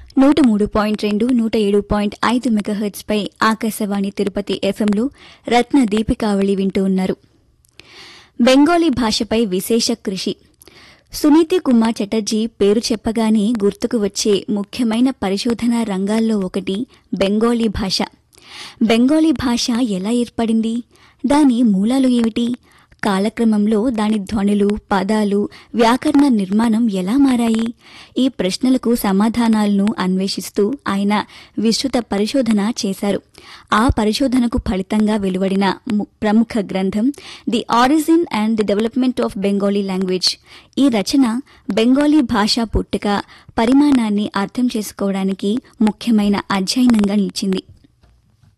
నూట మూడు పాయింట్ రెండు నూట ఏడు పాయింట్ ఐదు మెగాహెర్ట్స్ పై ఆకాశవాణి తిరుపతి ఎఫ్ఎంలో రత్న దీపికావళి వింటూ ఉన్నారు బెంగాలీ భాషపై విశేష కృషి సునీతి కుమార్ చటర్జీ పేరు చెప్పగానే గుర్తుకు వచ్చే ముఖ్యమైన పరిశోధన రంగాల్లో ఒకటి బెంగాలీ భాష బెంగాలీ భాష ఎలా ఏర్పడింది దాని మూలాలు ఏమిటి కాలక్రమంలో దాని ధ్వనులు పదాలు వ్యాకరణ నిర్మాణం ఎలా మారాయి ఈ ప్రశ్నలకు సమాధానాలను అన్వేషిస్తూ ఆయన విస్తృత పరిశోధన చేశారు ఆ పరిశోధనకు ఫలితంగా వెలువడిన ము- ప్రముఖ గ్రంథం the origin and the development of Bengali language ఈ రచన బెంగాలీ భాషా పుట్టుక పరిమాణాన్ని అర్థం చేసుకోవడానికి ముఖ్యమైన అధ్యయనంగా నిలిచింది